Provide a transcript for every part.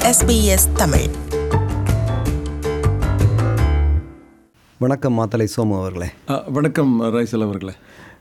SBS Tamil வணக்கம் மாத்தலை சோமு அவர்களே அ, வணக்கம் ரைசல் அவர்களே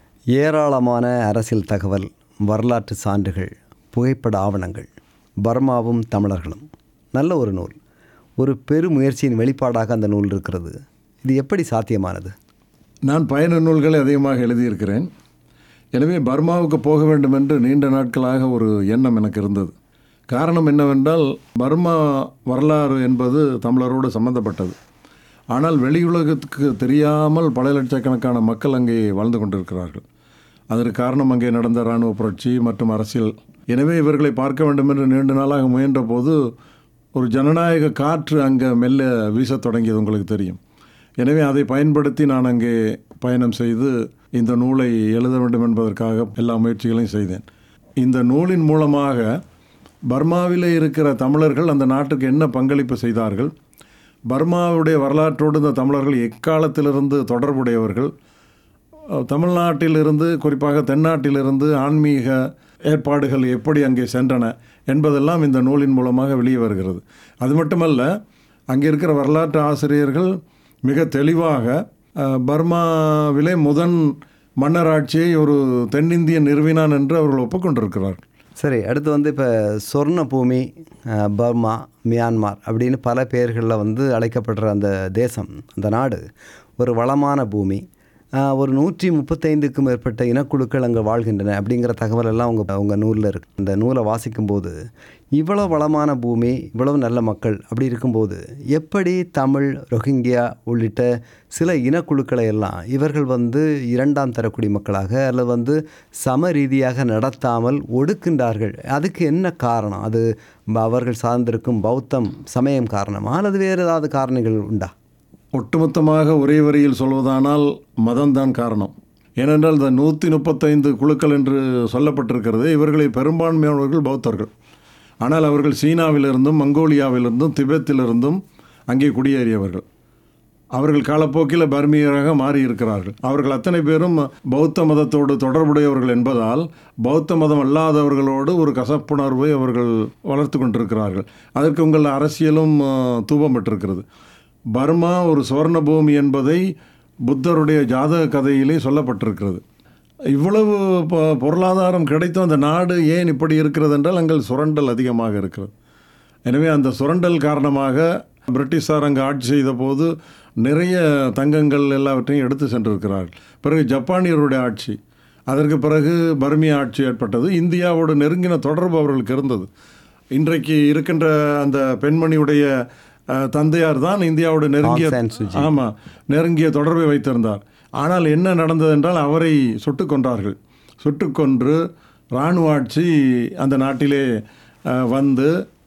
ஏராளமான அரசியல் தகவல் வரலாற்று சான்றுகள் புகைப்பட ஆவணங்கள் பர்மாவும் தமிழர்களும் நல்ல ஒரு நூல் ஒரு பெருமுயற்சியின் வெளிப்பாடாக அந்த நூல் இருக்கிறது இது எப்படி சாத்தியமானது நான் பயண நூல்களை அதிகமாக எழுதியிருக்கிறேன் எனவே பர்மாவுக்கு போக வேண்டும் என்று நீண்ட நாட்களாக ஒரு எண்ணம் எனக்கு இருந்தது காரணம் என்னவென்றால் பர்மா வரலாறு என்பது தமிழரோடு சம்பந்தப்பட்டது ஆனால் வெளியுலகத்துக்கு தெரியாமல் பல லட்சக்கணக்கான மக்கள் அங்கே வாழ்ந்து கொண்டிருக்கிறார்கள் அதற்கு காரணம் அங்கே நடந்த இராணுவ புரட்சி மற்றும் அரசியல் எனவே இவர்களை பார்க்க வேண்டும் என்று நீண்ட நாளாக முயன்ற போது ஒரு ஜனநாயக காற்று அங்கே மெல்ல வீசத் தொடங்கியது உங்களுக்கு தெரியும் எனவே அதை பயன்படுத்தி நான் அங்கே பயணம் செய்து இந்த நூலை எழுத வேண்டும் என்பதற்காக எல்லா முயற்சிகளையும் செய்தேன் இந்த நூலின் மூலமாக பர்மாவிலே இருக்கிற தமிழர்கள் அந்த நாட்டுக்கு என்ன பங்களிப்பு செய்தார்கள் பர்மாவுடைய வரலாற்றோடு இந்த தமிழர்கள் எக்காலத்திலிருந்து தொடர்புடையவர்கள் அஹ், தமிழ்நாட்டிலிருந்து குறிப்பாக தென்னாட்டிலிருந்து ஆன்மீக ஏற்பாடுகள் எப்படி அங்கே சென்றன என்பதெல்லாம் இந்த நூலின் மூலமாக வெளியே வருகிறது அது மட்டுமல்ல அங்கே இருக்கிற வரலாற்று ஆசிரியர்கள் மிக தெளிவாக அஹ், பர்மாவிலே முதன் மன்னராட்சியை ஒரு தென்னிந்தியன் நிறுவினான் என்று அவர்கள் ஒப்புக்கொண்டிருக்கிறார்கள் சரி அடுத்து வந்து இப்போ சொர்ண பூமி அஹ், பர்மா மியான்மார் அப்படின்னு பல பெயர்களில் வந்து அழைக்கப்படுற அந்த தேசம் அந்த நாடு ஒரு வளமான பூமி அஹ், ஒரு நூற்றி முப்பத்தைந்துக்கும் மேற்பட்ட இனக்குழுக்கள் அங்கே வாழ்கின்றன அப்படிங்கிற தகவல் எல்லாம் உங்கள் உங்கள் நூலில் இருக்கு இந்த நூலை வாசிக்கும்போது இவ்வளோ வளமான பூமி இவ்வளவு நல்ல மக்கள் அப்படி இருக்கும்போது எப்படி தமிழ் ரொஹிங்கியா உள்ளிட்ட சில இனக்குழுக்களை எல்லாம் இவர்கள் வந்து இரண்டாம் தர குடிமக்களாக அல்லது வந்து சம ரீதியாக நடத்தாமல் ஒடுக்கின்றார்கள் அதுக்கு என்ன காரணம் அது ப- அவர்கள் சார்ந்திருக்கும் பௌத்தம் சமயம் காரணமா அல்லது வேறு ஏதாவது காரணங்கள் உண்டா ஒட்டுமொத்தமாக ஒரே வரியில் சொல்வதானால் மதம்தான் காரணம் ஏனென்றால் இந்த நூற்றி முப்பத்தைந்து குழுக்கள் என்று சொல்லப்பட்டிருக்கிறது இவர்களில் பெரும்பான்மையானவர்கள் பௌத்தர்கள் ஆனால் அவர்கள் சீனாவிலிருந்தும் மங்கோலியாவிலிருந்தும் திபெத்திலிருந்தும் அங்கே குடியேறியவர்கள் அவர்கள் காலப்போக்கில் பர்மியராக மாறி இருக்கிறார்கள் அவர்கள் அத்தனை பேரும் பௌத்த மதத்தோடு தொடர்புடையவர்கள் என்பதால் பௌத்த மதம் அல்லாதவர்களோடு ஒரு கசப்புணர்வை அவர்கள் வளர்த்து கொண்டிருக்கிறார்கள் அதற்கு உங்கள் அரசியலும் அஹ், தூபம் பெற்றிருக்கிறது பர்மா ஒரு சுவர்ண பூமி என்பதை புத்தருடைய ஜாதக கதையிலே சொல்லப்பட்டிருக்கிறது இவ்வளவு பொ- பொருளாதாரம் கிடைத்தும் அந்த நாடு ஏன் இப்படி இருக்கிறது என்றால் அங்கே சுரண்டல் அதிகமாக இருக்கிறது எனவே அந்த சுரண்டல் காரணமாக பிரிட்டிஷார் அங்கே ஆட்சி செய்த போது நிறைய தங்கங்கள் எல்லாவற்றையும் எடுத்து சென்றிருக்கிறார்கள் பிறகு ஜப்பானியருடைய ஆட்சி அதற்கு பிறகு பர்மிய ஆட்சி ஏற்பட்டது இந்தியாவோடு நெருங்கின தொடர்பு அவர்களுக்கு இருந்தது இன்றைக்கு இருக்கின்ற அந்த பெண்மணியுடைய அஹ், தந்தையார் தான் இந்தியாவோடு நெருங்கிய ஆங் சான் சூச்சி. ஆமாம் நெருங்கிய தொடர்பை வைத்திருந்தார் ஆனால் என்ன நடந்தது என்றால் அவரை சுட்டுக் கொன்றார்கள் சுட்டுக் கொன்று இராணுவ ஆட்சி அந்த நாட்டிலே அஹ், வந்து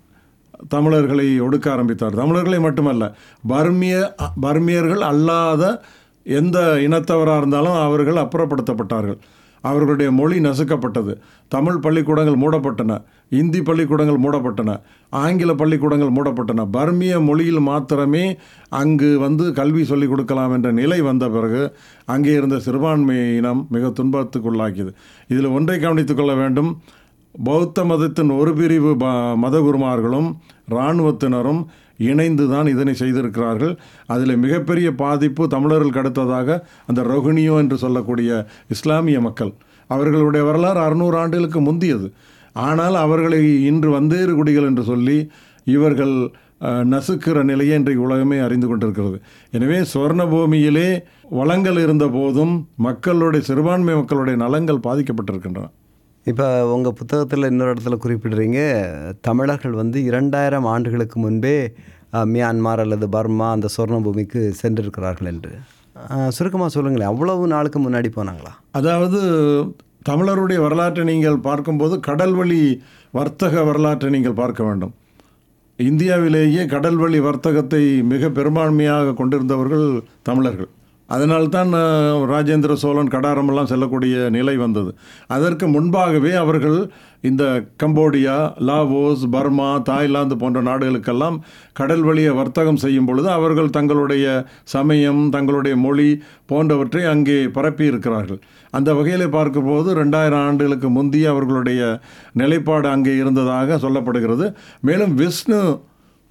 தமிழர்களை ஒடுக்க ஆரம்பித்தார் தமிழர்களை மட்டுமல்ல பர்மிய பர்மியர்கள் அல்லாத எந்த இனத்தவராக இருந்தாலும் அவர்கள் அப்புறப்படுத்தப்பட்டார்கள் அவர்களுடைய மொழி நசுக்கப்பட்டது தமிழ் பள்ளிக்கூடங்கள் மூடப்பட்டன இந்தி பள்ளிக்கூடங்கள் மூடப்பட்டன ஆங்கில பள்ளிக்கூடங்கள் மூடப்பட்டன பர்மிய மொழியில் மாத்திரமே அங்கு வந்து கல்வி சொல்லிக் கொடுக்கலாம் என்ற நிலை வந்த பிறகு அங்கே இருந்த சிறுபான்மை இனம் மிக துன்பத்துக்குள்ளாக்கியது இதில் ஒன்றை கவனித்துக் கொள்ள வேண்டும் பௌத்த மதத்தின் ஒரு பிரிவு ப மதகுருமார்களும் இராணுவத்தினரும் இணைந்து தான் இதனை செய்திருக்கிறார்கள் அதில் மிகப்பெரிய பாதிப்பு தமிழர்களுக்கு அடுத்ததாக அந்த ரொஹினியோ என்று சொல்லக்கூடிய இஸ்லாமிய மக்கள் அவர்களுடைய வரலாறு அறுநூறு ஆண்டுகளுக்கு முந்தியது ஆனால் அவர்களை இன்று வந்தேறு குடிகள் என்று சொல்லி இவர்கள் அஹ், நசுக்கிற நிலையை இன்றைக்கு உலகமே அறிந்து கொண்டிருக்கிறது எனவே சுவர்ண பூமியிலே வளங்கள் இருந்த போதும் மக்களுடைய சிறுபான்மை மக்களுடைய நலங்கள் பாதிக்கப்பட்டிருக்கின்றன இப்போ உங்கள் புத்தகத்தில் இன்னொரு இடத்துல குறிப்பிடுறீங்க தமிழர்கள் வந்து இரண்டாயிரம் ஆண்டுகளுக்கு முன்பே அஹ், மியான்மார் அல்லது பர்மா அந்த சொர்ண பூமிக்கு சென்றிருக்கிறார்கள் என்று சுருக்கமாக சொல்லுங்களேன் அவ்வளவு நாளுக்கு முன்னாடி போனாங்களா அதாவது தமிழருடைய வரலாற்றை நீங்கள் பார்க்கும்போது கடல் வழி வர்த்தக வரலாற்றை நீங்கள் பார்க்க வேண்டும் இந்தியாவிலேயே கடல் வழி வர்த்தகத்தை மிக பெரும்பான்மையாக கொண்டிருந்தவர்கள் தமிழர்கள் அதனால்தான் அஹ், ராஜேந்திர சோழன் கடாரமெல்லாம் செல்லக்கூடிய நிலை வந்தது அதற்கு முன்பாகவே அவர்கள் இந்த கம்போடியா லாவோஸ் பர்மா தாய்லாந்து போன்ற நாடுகளுக்கெல்லாம் கடல் வழிய வர்த்தகம் செய்யும் பொழுது அவர்கள் தங்களுடைய சமயம் தங்களுடைய மொழி போன்றவற்றை அங்கே பரப்பி இருக்கிறார்கள் அந்த வகையில் பார்க்கும்போது ரெண்டாயிரம் ஆண்டுகளுக்கு முந்தைய அவர்களுடைய நிலைப்பாடு அங்கே இருந்ததாக சொல்லப்படுகிறது மேலும் விஷ்ணு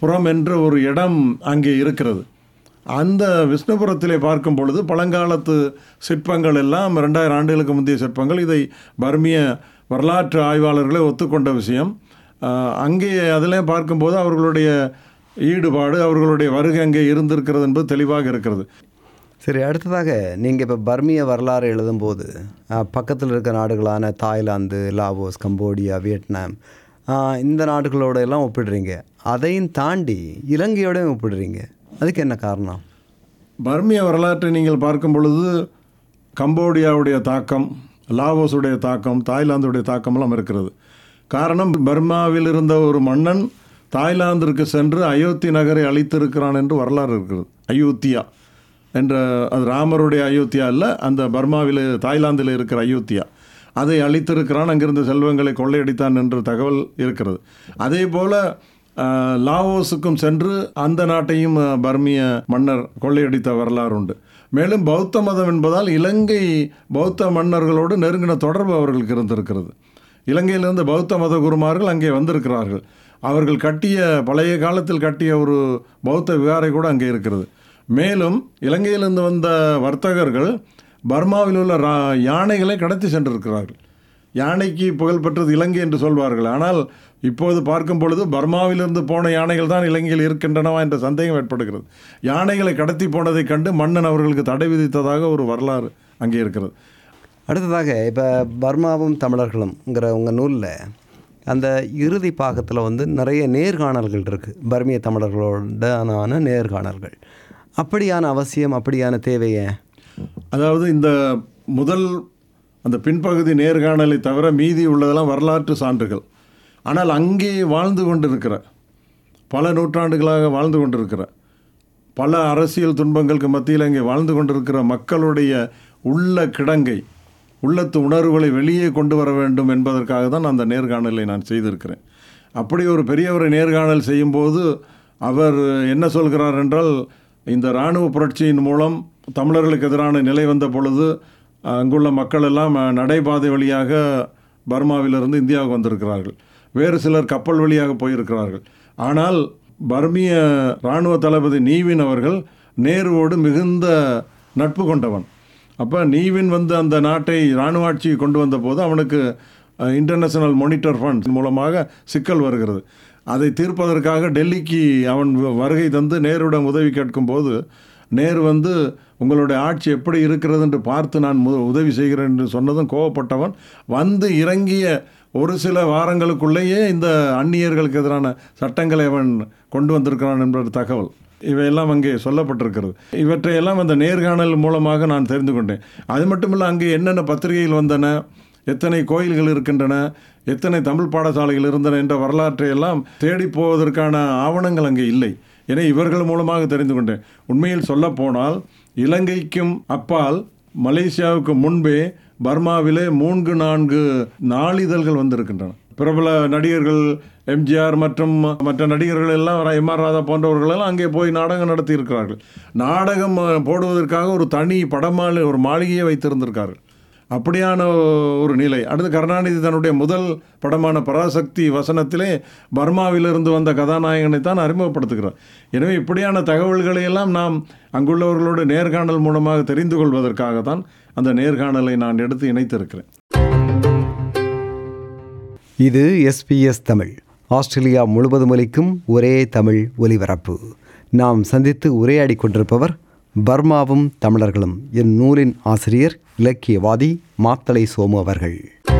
புறம் என்ற ஒரு இடம் அங்கே இருக்கிறது அந்த விஷ்ணுபுரத்திலே பார்க்கும் பொழுது பழங்காலத்து சிற்பங்கள் எல்லாம் ரெண்டாயிரம் ஆண்டுகளுக்கு முந்தைய சிற்பங்கள் இதை பர்மிய வரலாற்று ஆய்வாளர்களே ஒத்துக்கொண்ட விஷயம் ஆஹ், அங்கே அதிலே பார்க்கும்போது அவர்களுடைய ஈடுபாடு அவர்களுடைய வருகை அங்கே இருந்திருக்கிறது என்பது தெளிவாக இருக்கிறது சரி அடுத்ததாக நீங்கள் இப்போ பர்மிய வரலாறு எழுதும்போது அஹ், பக்கத்தில் இருக்க நாடுகளான தாய்லாந்து லாவோஸ் கம்போடியா வியட்நாம் அஹ், இந்த நாடுகளோட எல்லாம் ஒப்பிடுறீங்க அதையும் தாண்டி இலங்கையோடையும் ஒப்பிடுறீங்க அதுக்கு என்ன காரணம் பர்மிய வரலாற்றை நீங்கள் பார்க்கும் பொழுது கம்போடியாவுடைய தாக்கம் லாவோஸுடைய தாக்கம் தாய்லாந்துடைய தாக்கமெல்லாம் இருக்கிறது காரணம் பர்மாவில் இருந்த ஒரு மன்னன் தாய்லாந்திற்கு சென்று அயோத்தி நகரை அழித்திருக்கிறான் என்று வரலாறு இருக்கிறது அயோத்தியா என்ற அது ராமருடைய அயோத்தியா அல்ல அந்த பர்மாவில் தாய்லாந்தில் இருக்கிற அயோத்தியா அதை அழித்திருக்கிறான் அங்கிருந்த செல்வங்களை கொள்ளையடித்தான் என்ற தகவல் இருக்கிறது அதே போல அஹ், லாவோஸுக்கும் சென்று அந்த நாட்டையும் அஹ், பர்மிய மன்னர் கொள்ளையடித்த வரலாறு உண்டு மேலும் பௌத்த மதம் என்பதால் இலங்கை பௌத்த மன்னர்களோடு நெருங்கின தொடர்பு அவர்களுக்கு இருந்திருக்கிறது இலங்கையிலிருந்து பௌத்த மத குருமார்கள் அங்கே வந்திருக்கிறார்கள் அவர்கள் கட்டிய பழைய காலத்தில் கட்டிய ஒரு பௌத்த விகாரை கூட அங்கே இருக்கிறது மேலும் இலங்கையிலிருந்து வந்த வர்த்தகர்கள் பர்மாவில் உள்ள ரா யானைகளை கடத்தி சென்றிருக்கிறார்கள் யானைக்கு புகழ்பெற்றது இலங்கை என்று சொல்வார்கள் ஆனால் இப்போது பார்க்கும் பொழுது பர்மாவிலிருந்து போன யானைகள் தான் இலங்கையில் இருக்கின்றனவா என்ற சந்தேகம் ஏற்படுகிறது யானைகளை கடத்தி போனதைக் கண்டு மன்னன் அவர்களுக்கு தடை விதித்ததாக ஒரு வரலாறு அங்கே இருக்கிறது அடுத்ததாக இப்போ பர்மாவும் தமிழர்களும்ங்கிற உங்கள் நூலில் அந்த இறுதி பாகத்தில் வந்து நிறைய நேர்காணல்கள் இருக்குது பர்மிய தமிழர்களோடான நேர்காணல்கள் அப்படியான அவசியம் அப்படியான தேவையை அதாவது இந்த முதல் அந்த பின்பகுதி நேர்காணலை தவிர மீதி உள்ளதெல்லாம் வரலாற்று சான்றுகள் ஆனால் அங்கே வாழ்ந்து கொண்டிருக்கிற பல நூற்றாண்டுகளாக வாழ்ந்து கொண்டிருக்கிற பல அரசியல் துன்பங்களுக்கு மத்தியில் அங்கே வாழ்ந்து கொண்டிருக்கிற மக்களுடைய உள்ள கிடங்கை உள்ளத்து உணர்வுகளை வெளியே கொண்டு வர வேண்டும் என்பதற்காக தான் அந்த நேர்காணலை நான் செய்திருக்கிறேன் அப்படி ஒரு பெரியவரை நேர்காணல் செய்யும்போது அவர் என்ன சொல்கிறார் என்றால் இந்த இராணுவ புரட்சியின் மூலம் தமிழர்களுக்கு எதிரான நிலை வந்த பொழுது அங்குள்ள மக்கள் எல்லாம் அஹ், நடைபாதை வழியாக பர்மாவிலிருந்து இந்தியாவுக்கு வந்திருக்கிறார்கள் வேறு சிலர் கப்பல் வழியாக போயிருக்கிறார்கள் ஆனால் பர்மிய இராணுவ தளபதி நீவின் அவர்கள் நேருவோடு மிகுந்த நட்பு கொண்டவன் அப்போ நீவின் வந்து அந்த நாட்டை இராணுவ ஆட்சிக்கு கொண்டு வந்த போது அவனுக்கு இன்டர்நேஷனல் மானிட்டர் ஃபண்ட் மூலமாக சிக்கல் வருகிறது அதை தீர்ப்பதற்காக டெல்லிக்கு அவன் வ- வருகை தந்து நேருடன் உதவி கேட்கும்போது நேரு வந்து உங்களுடைய ஆட்சி எப்படி இருக்கிறது என்று பார்த்து நான் மு- உதவி செய்கிறேன் என்று சொன்னதும் கோவப்பட்டவன் வந்து இறங்கிய ஒரு சில வாரங்களுக்குள்ளேயே இந்த அந்நியர்களுக்கு எதிரான சட்டங்களை அவன் கொண்டு வந்திருக்கிறான் என்ற தகவல் இவையெல்லாம் அங்கே சொல்லப்பட்டிருக்கிறது இவற்றையெல்லாம் அந்த நேர்காணல் மூலமாக நான் தெரிந்து கொண்டேன் அது மட்டுமில்லை அங்கே என்னென்ன பத்திரிகைகள் வந்தன எத்தனை கோயில்கள் இருக்கின்றன எத்தனை தமிழ் பாடசாலைகள் இருந்தன என்ற வரலாற்றை எல்லாம் தேடி போவதற்கான ஆவணங்கள் அங்கே இல்லை என இவர்கள் மூலமாக தெரிந்து கொண்டேன் உண்மையில் சொல்லப்போனால் இலங்கைக்கும் அப்பால் மலேசியாவுக்கு முன்பே பர்மாவிலே மூன்று நான்கு நாளிதழ்கள் வந்திருக்கின்றன பிரபல நடிகர்கள் எம்ஜிஆர் மற்றும் மற்ற நடிகர்கள் எல்லாம் எம் ஆர் ராதா போன்றவர்கள் எல்லாம் அங்கே போய் நாடகம் நடத்தி இருக்கிறார்கள் நாடகம் அஹ், போடுவதற்காக ஒரு தனி படமாளி ஒரு மாளிகையை வைத்திருந்திருக்கார்கள் அப்படியான ஒரு நிலை அடுத்து கருணாநிதி தன்னுடைய முதல் படமான பராசக்தி வசனத்திலே பர்மாவிலிருந்து வந்த கதாநாயகனை தான் அறிமுகப்படுத்துகிறார் எனவே இப்படியான தகவல்களை எல்லாம் நாம் அங்குள்ளவர்களோடு நேர்காணல் மூலமாக தெரிந்து கொள்வதற்காக தான் அந்த நேர்காணலை நான் எடுத்து இணைத்திருக்கிறேன் இது எஸ்பிஎஸ் தமிழ் ஆஸ்திரேலியா முழுவதும் ஒலிக்கும் ஒரே தமிழ் ஒலிபரப்பு நாம் சந்தித்து உரையாடி கொண்டிருப்பவர் பர்மாவும் தமிழர்களும் என் நூலின் ஆசிரியர் இலக்கியவாதி மாத்தளை சோமு அவர்கள்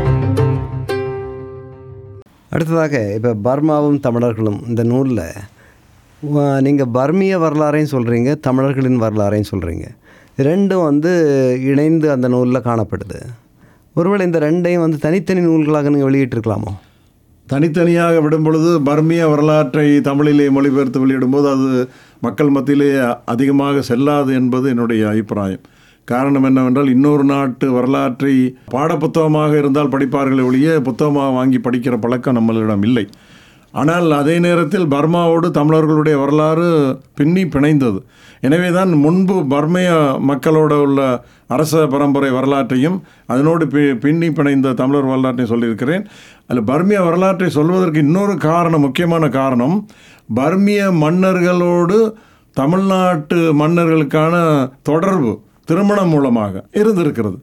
அடுத்ததாக இப்போ பர்மாவும் தமிழர்களும் இந்த நூலில் நீங்கள் பர்மிய வரலாறையும் சொல்கிறீங்க தமிழர்களின் வரலாறையும் சொல்கிறீங்க ரெண்டும் வந்து இணைந்து அந்த நூலில் காணப்படுது ஒருவேளை இந்த ரெண்டையும் வந்து தனித்தனி நூல்களாக நீங்கள் வெளியிட்டிருக்கலாமோ தனித்தனியாக விடும் பொழுது பர்மிய வரலாற்றை தமிழிலே மொழிபெயர்த்து வெளியிடும்போது அது மக்கள் மத்தியிலே அதிகமாக செல்லாது என்பது என்னுடைய அபிப்பிராயம் காரணம் என்னவென்றால் இன்னொரு நாட்டு வரலாற்றை பாடப்புத்தகமாக இருந்தால் படிப்பார்களே ஒழிய புத்தகமாக வாங்கி படிக்கிற பழக்கம் நம்மளிடம் இல்லை ஆனால் அதே நேரத்தில் பர்மாவோடு தமிழர்களுடைய வரலாறு பின்னி பிணைந்தது எனவே தான் முன்பு பர்மைய மக்களோட உள்ள அரச பரம்பரை வரலாற்றையும் அதனோடு பி பின்னி பிணைந்த தமிழர் வரலாற்றையும் சொல்லியிருக்கிறேன் அதில் பர்மிய வரலாற்றை சொல்வதற்கு இன்னொரு காரணம் முக்கியமான காரணம் பர்மிய மன்னர்களோடு தமிழ்நாட்டு மன்னர்களுக்கான தொடர்பு திருமணம் மூலமாக இருந்திருக்கிறது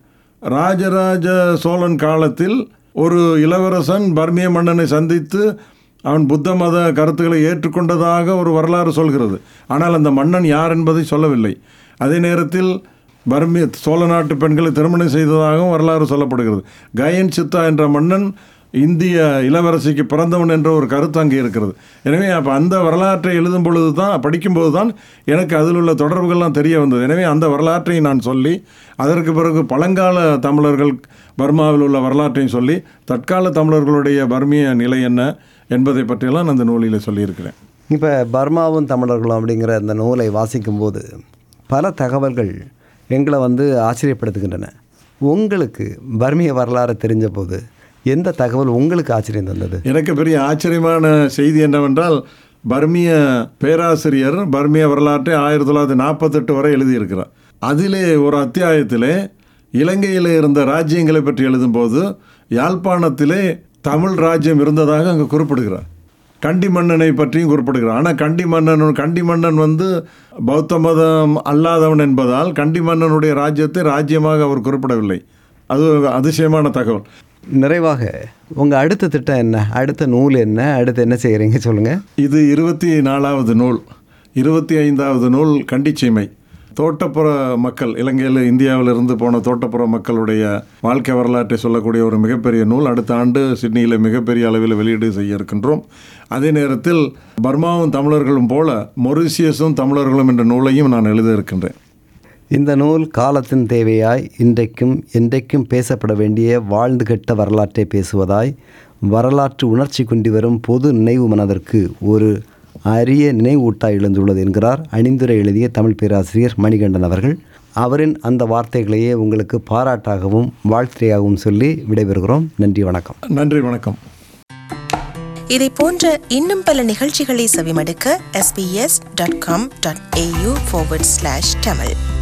ராஜராஜ சோழன் காலத்தில் ஒரு இளவரசன் பர்மிய மன்னனை சந்தித்து அவன் புத்த மத கருத்துக்களை ஏற்றுக்கொண்டதாக ஒரு வரலாறு சொல்கிறது ஆனால் அந்த மன்னன் யார் என்பதை சொல்லவில்லை அதே நேரத்தில் பர்மிய சோழ நாட்டு பெண்களை திருமணம் செய்ததாகவும் வரலாறு சொல்லப்படுகிறது கயன் சித்தா என்ற மன்னன் இந்திய இளவரசிக்கு பிறந்தவன் என்ற ஒரு கருத்து அங்கே இருக்கிறது எனவே அப்போ அந்த வரலாற்றை எழுதும் பொழுது தான் படிக்கும்போது தான் எனக்கு அதில் உள்ள தொடர்புகள்லாம் தெரிய வந்தது எனவே அந்த வரலாற்றை நான் சொல்லி அதற்கு பிறகு பழங்கால தமிழர்கள் பர்மாவில் உள்ள வரலாற்றையும் சொல்லி தற்கால தமிழர்களுடைய பர்மிய நிலை என்ன என்பதை பற்றியெல்லாம் நான் அந்த நூலில் சொல்லியிருக்கிறேன் இப்போ பர்மாவும் தமிழர்களும் அப்படிங்கிற அந்த நூலை வாசிக்கும்போது பல தகவல்கள் எங்களை வந்து ஆச்சரியப்படுத்துகின்றன உங்களுக்கு பர்மிய வரலாறு தெரிஞ்ச போது எந்த தகவல் உங்களுக்கு ஆச்சரியம் தந்தது எனக்கு பெரிய ஆச்சரியமான செய்தி என்னவென்றால் பர்மிய பேராசிரியர் பர்மிய வரலாற்றை ஆயிரத்தி தொள்ளாயிரத்தி நாற்பத்தெட்டு வரை எழுதியிருக்கிறார் அதிலே ஒரு அத்தியாயத்திலே இலங்கையில் இருந்த ராஜ்யங்களை பற்றி எழுதும்போது யாழ்ப்பாணத்திலே தமிழ் ராஜ்யம் இருந்ததாக அங்கே குறிப்பிடுகிறார் கண்டி மன்னனை பற்றியும் குறிப்பிடுகிறார் ஆனால் கண்டி மன்னன் கண்டி மன்னன் வந்து பௌத்த மதம் அல்லாதவன் என்பதால் கண்டி மன்னனுடைய ராஜ்யத்தை ராஜ்யமாக அவர் குறிப்பிடவில்லை அது ஒரு அதிசயமான தகவல் நிறைவாக உங்கள் அடுத்த திட்டம் என்ன அடுத்த நூல் என்ன அடுத்து என்ன செய்கிறீங்க சொல்லுங்கள் இது இருபத்தி நாலாவது நூல் இருபத்தி ஐந்தாவது நூல் கண்டிச்சீமை தோட்டப்புற மக்கள் இலங்கையில் இந்தியாவிலிருந்து போன தோட்டப்புற மக்களுடைய வாழ்க்கை வரலாற்றை சொல்லக்கூடிய ஒரு மிகப்பெரிய நூல் அடுத்த ஆண்டு சிட்னியில் மிகப்பெரிய அளவில் வெளியீடு செய்ய இருக்கின்றோம் அதே நேரத்தில் பர்மாவும் தமிழர்களும் போல மொரிசியஸும் தமிழர்களும் என்ற நூலையும் நான் எழுத இருக்கின்றேன் இந்த நூல் காலத்தின் தேவையாய் இன்றைக்கும் என்றைக்கும் பேசப்பட வேண்டிய வாழ்ந்து கெட்ட வரலாற்றை பேசுவதாய் வரலாற்று உணர்ச்சி கொண்டு வரும் பொது நினைவு மனதிற்கு ஒரு அரிய நினைவூட்டாய் எழுந்துள்ளது என்கிறார் அணிந்துரை எழுதிய தமிழ் பேராசிரியர் மணிகண்டன் அவர்கள் அவரின் அந்த வார்த்தைகளையே உங்களுக்கு பாராட்டாகவும் வாழ்த்துறையாகவும் சொல்லி விடைபெறுகிறோம் நன்றி வணக்கம் நன்றி வணக்கம் இதை போன்ற இன்னும் பல நிகழ்ச்சிகளை செவிமடுக்க sbs.com.au forward slash tamil